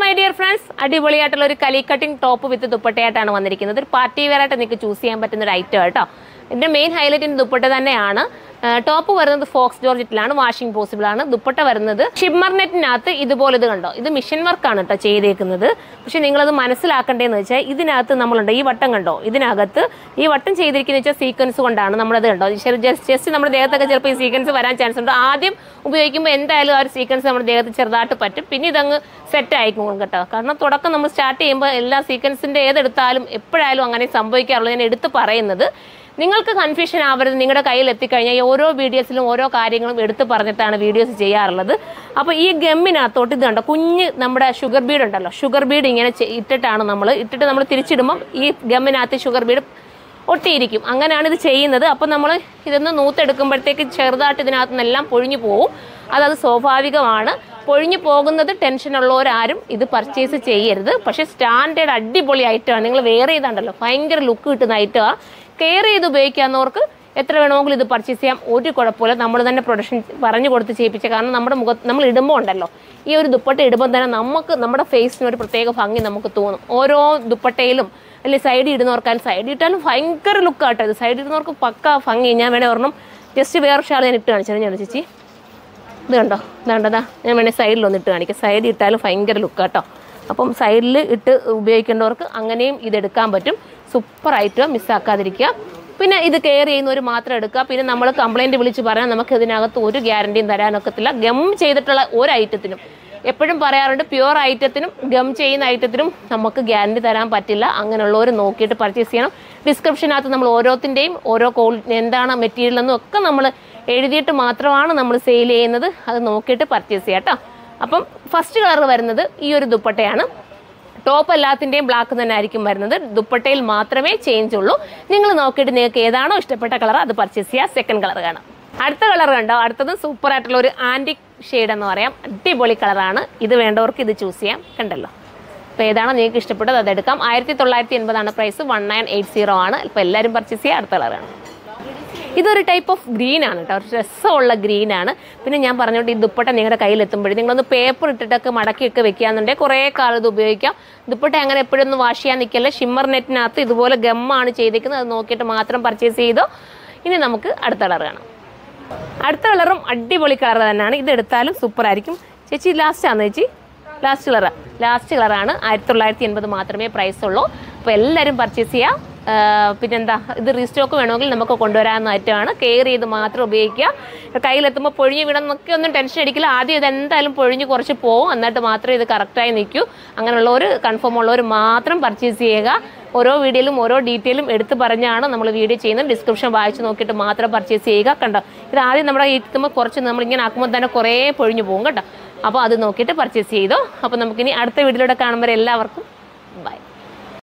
my dear friends അടിപൊളിയായിട്ടുള്ള ഒരു കലി cutting top വിത്ത് ദുപ്പട്ടയായിട്ടാണ് വന്നിരിക്കുന്നത് ഒരു പാർട്ടി വെയർ ആയിട്ട് നിങ്ങൾക്ക് ചൂസ് ചെയ്യാൻ പറ്റുന്ന ഒരു ഐറ്റം കേട്ടോ ഇതിന്റെ മെയിൻ ഹൈലൈറ്റിന്റെ ദുപ്പട്ട തന്നെയാണ് ടോപ്പ് വരുന്നത് ഫോക്സ് ജോർജറ്റിലാണ് വാഷിംഗ് പോസിബിൾ ആണ് ദുപ്പട്ട വരുന്നത് ഷിമ്മർ നെറ്റിനകത്ത് ഇതുപോലെ ഇത് കണ്ടോ ഇത് മിഷൻ വർക്കാണ് കേട്ടോ ചെയ്തേക്കുന്നത് പക്ഷെ നിങ്ങളത് മനസ്സിലാക്കേണ്ടതെന്ന് വെച്ചാൽ ഇതിനകത്ത് നമ്മളുണ്ട് ഈ വട്ടം കണ്ടോ ഇതിനകത്ത് ഈ വട്ടം ചെയ്തിരിക്കുന്ന വെച്ചാൽ സീക്വൻസ് കൊണ്ടാണ് നമ്മളത് കണ്ടോ ജസ്റ്റ് നമ്മുടെ ദേഹത്തൊക്കെ ചിലപ്പോൾ ഈ സീക്വൻസ് വരാൻ ചാൻസ് ഉണ്ട് ആദ്യം ഉപയോഗിക്കുമ്പോൾ എന്തായാലും ആ ഒരു സീക്വൻസ് നമ്മുടെ ദേഹത്ത് ചെറുതായിട്ട് പറ്റും പിന്നെ ഇതങ്ങ് സെറ്റ് ആയിക്കും കേട്ടോ കാരണം തുടക്കം നമ്മൾ സ്റ്റാർട്ട് ചെയ്യുമ്പോൾ എല്ലാ സീക്വൻസിന്റെ ഏതെടുത്താലും എപ്പോഴായാലും അങ്ങനെ സംഭവിക്കാറുള്ളൂ ഞാൻ എടുത്ത് പറയുന്നത് നിങ്ങൾക്ക് കൺഫ്യൂഷൻ ആവരുത് നിങ്ങളുടെ കയ്യിൽ എത്തിക്കഴിഞ്ഞാൽ ഈ ഓരോ വീഡിയോസിലും ഓരോ കാര്യങ്ങളും എടുത്ത് പറഞ്ഞിട്ടാണ് വീഡിയോസ് ചെയ്യാറുള്ളത് അപ്പോൾ ഈ ഗമ്മിനകത്തോട്ട് ഇത് കണ്ടോ കുഞ്ഞ് നമ്മുടെ ഷുഗർ ബീഡ് ഉണ്ടല്ലോ ഷുഗർ ബീഡ് ഇങ്ങനെ ചെ- ഇട്ടിട്ടാണ് നമ്മൾ ഇട്ടിട്ട് നമ്മൾ തിരിച്ചിടുമ്പം ഈ ഗമ്മിനകത്ത് ഷുഗർ ബീഡ് ഒട്ടിയിരിക്കും അങ്ങനെയാണ് ഇത് ചെയ്യുന്നത് അപ്പം നമ്മൾ ഇതൊന്ന് നൂത്തെടുക്കുമ്പോഴത്തേക്ക് ചെറുതായിട്ട് ഇതിനകത്ത് നിന്നെല്ലാം പൊഴിഞ്ഞു പോകും അതത് സ്വാഭാവികമാണ് പൊഴിഞ്ഞു പോകുന്നത് ടെൻഷനുള്ളവരാരും ഇത് പർച്ചേസ് ചെയ്യരുത് പക്ഷേ സ്റ്റാൻഡേർഡ് അടിപൊളി ഐറ്റമാണ് നിങ്ങൾ വേറെ ചെയ്താണ്ടല്ലോ ഭയങ്കര ലുക്ക് കിട്ടുന്ന ഐറ്റമാണ് കെയർ ചെയ്ത് ഉപയോഗിക്കാവുന്നവർക്ക് എത്ര വേണമെങ്കിലും ഇത് പർച്ചേസ് ചെയ്യാം ഒരു കുഴപ്പമില്ല നമ്മൾ തന്നെ പ്രൊഡക്ഷൻ പറഞ്ഞു കൊടുത്ത് ചെയ്യിപ്പിച്ച കാരണം നമ്മുടെ മുഖത്ത് നമ്മൾ ഇടുമ്പോൾ ഉണ്ടല്ലോ ഈ ഒരു ദുപ്പട്ട ഇടുമ്പോൾ തന്നെ നമുക്ക് നമ്മുടെ ഫേസിന് ഒരു പ്രത്യേക ഭംഗി നമുക്ക് തോന്നും ഓരോ ദുപ്പട്ടയിലും അല്ലെങ്കിൽ സൈഡിൽ ഇടുന്നവർക്കാലും സൈഡിൽ ഇട്ടാലും ഭയങ്കര ലുക്കാട്ടോ ഇത് സൈഡിൽ ഇടുന്നവർക്ക് പക്ക ഭംഗി ഞാൻ വേണേ ഒരെണ്ണം ജസ്റ്റ് വേറെ ഷാൾ ഞാൻ ഇട്ട് കാണിച്ചു ഞാൻ ചേച്ചി ഇത് കണ്ടോ ഇതാണ്ടതാ ഞാൻ വേണേൽ സൈഡിൽ ഒന്ന് ഇട്ട് കാണിക്കാം സൈഡിൽ ഇട്ടാലും ഭയങ്കര ലുക്ക് കേട്ടോ അപ്പം സൈഡിൽ ഇട്ട് ഉപയോഗിക്കേണ്ടവർക്ക് അങ്ങനെയും ഇതെടുക്കാൻ പറ്റും സൂപ്പർ ഐറ്റം മിസ്സാക്കാതിരിക്കുക പിന്നെ ഇത് കെയർ ചെയ്യുന്നവർ മാത്രം എടുക്കുക പിന്നെ നമ്മൾ കംപ്ലൈൻറ്റ് വിളിച്ച് പറയാൻ നമുക്ക് ഇതിനകത്ത് ഒരു ഗ്യാരണ്ടിയും തരാനൊക്കത്തില്ല ഗം ചെയ്തിട്ടുള്ള ഒരു ഐറ്റത്തിനും എപ്പോഴും പറയാറുണ്ട് പ്യുവർ ഐറ്റത്തിനും ഗം ചെയ്യുന്ന ഐറ്റത്തിനും നമുക്ക് ഗ്യാരണ്ടി തരാൻ പറ്റില്ല അങ്ങനെയുള്ളവർ നോക്കിയിട്ട് പർച്ചേസ് ചെയ്യണം ഡിസ്ക്രിപ്ഷനകത്ത് നമ്മൾ ഓരോത്തിൻ്റെയും ഓരോ ക്വാളി എന്താണ് മെറ്റീരിയൽ എന്നും ഒക്കെ നമ്മൾ എഴുതിയിട്ട് മാത്രമാണ് നമ്മൾ സെയിൽ ചെയ്യുന്നത് അത് നോക്കിയിട്ട് പർച്ചേസ് ചെയ്യാം കേട്ടോ അപ്പം ഫസ്റ്റ് കളർ വരുന്നത് ഈ ഒരു ദുപ്പട്ടയാണ് ടോപ്പ് എല്ലാത്തിൻ്റെയും ബ്ലാക്ക് തന്നെ ആയിരിക്കും വരുന്നത് ദുപ്പട്ടയിൽ മാത്രമേ ചേഞ്ച് ഉള്ളൂ നിങ്ങൾ നോക്കിയിട്ട് നിങ്ങൾക്ക് ഏതാണോ ഇഷ്ടപ്പെട്ട കളർ അത് പർച്ചേസ് ചെയ്യുക സെക്കൻഡ് കളർ കാണാം അടുത്ത കളർ കണ്ടോ അടുത്തത് സൂപ്പർ ആയിട്ടുള്ള ഒരു ആൻറ്റിക് ഷെയ്ഡ് എന്ന് പറയാം അടിപൊളി കളറാണ് ഇത് വേണ്ടവർക്ക് ഇത് ചൂസ് ചെയ്യാം കണ്ടല്ലോ അപ്പോൾ ഏതാണോ നിങ്ങൾക്ക് ഇഷ്ടപ്പെട്ടത് അത് എടുക്കാം ആയിരത്തി തൊള്ളായിരത്തി എൺപതാണ് price one nine eight zero ആണ് ഇപ്പോൾ എല്ലാവരും പർച്ചേസ് ചെയ്യുക അടുത്ത കളറാണ് ഇതൊരു ടൈപ്പ് ഓഫ് ഗ്രീൻ ആണ് കേട്ടോ ഒരു രസമുള്ള ഗ്രീൻ ആണ് പിന്നെ ഞാൻ പറഞ്ഞോണ്ട് ഈ ദുപ്പട്ട നിങ്ങളുടെ കയ്യിൽ എത്തുമ്പോഴേ നിങ്ങളൊന്ന് പേപ്പർ ഇട്ടിട്ടൊക്കെ മടക്കിയൊക്കെ വെക്കാന്നുണ്ടെങ്കിൽ കുറേ കാലം ഇത് ഉപയോഗിക്കാം ദുപ്പട്ട അങ്ങനെ എപ്പോഴും ഒന്ന് വാഷ് ചെയ്യാൻ നിൽക്കല്ല ഷിമ്മർ നെറ്റിനകത്ത് ഇതുപോലെ ഗമ്മാണ് ചെയ്തേക്കുന്നത് അത് നോക്കിയിട്ട് മാത്രം പർച്ചേസ് ചെയ്തോ ഇനി നമുക്ക് അടുത്ത കളർ കാണാം അടുത്ത കളറും അടിപൊളി കളർ തന്നെയാണ് ഇത് എടുത്താലും സൂപ്പർ ആയിരിക്കും ചേച്ചി ലാസ്റ്റ് ആണ് ചേച്ചി ലാസ്റ്റ് കളർ ലാസ്റ്റ് കളറാണ് ആയിരത്തി തൊള്ളായിരത്തി എൺപത് മാത്രമേ പ്രൈസ് ഉള്ളൂ അപ്പോൾ എല്ലാവരും പർച്ചേസ് ചെയ്യാം ആ, പിന്നെന്താ ഇത് റീസ്റ്റോക്ക് വേണമെങ്കിൽ നമുക്ക് കൊണ്ടുവരാവുന്ന ഐറ്റമാണ് കെയർ ചെയ്ത് മാത്രം ഉപയോഗിക്കുക കയ്യിലെത്തുമ്പോൾ പൊഴിഞ്ഞ് വീണെന്നൊക്കെ ഒന്നും ടെൻഷൻ അടിക്കില്ല ആദ്യം ഇത് എന്തായാലും പൊഴിഞ്ഞ് കുറച്ച് പോകും എന്നിട്ട് മാത്രമേ ഇത് കറക്റ്റായി നിൽക്കൂ അങ്ങനെയുള്ളവർ കൺഫേം ഉള്ളവർ മാത്രം പർച്ചേസ് ചെയ്യുക ഓരോ വീഡിയോയിലും ഓരോ ഡീറ്റെയിലും എടുത്ത് പറഞ്ഞാണ് നമ്മൾ വീഡിയോ ചെയ്യുന്നത് ഡിസ്ക്രിപ്ഷൻ വായിച്ച് നോക്കിയിട്ട് മാത്രം പർച്ചേസ് ചെയ്യുക കണ്ടോ ഇത് ആദ്യം നമ്മുടെ എത്തുമ്പോൾ കുറച്ച് നമ്മളിങ്ങനെ ആക്കുമ്പോൾ തന്നെ കുറേ പൊഴിഞ്ഞു പോകും കേട്ടോ അപ്പോൾ അത് നോക്കിയിട്ട് പർച്ചേസ് ചെയ്തോ അപ്പോൾ നമുക്കിനി അടുത്ത വീഡിയോയിലൂടെ കാണുമ്പോൾ എല്ലാവർക്കും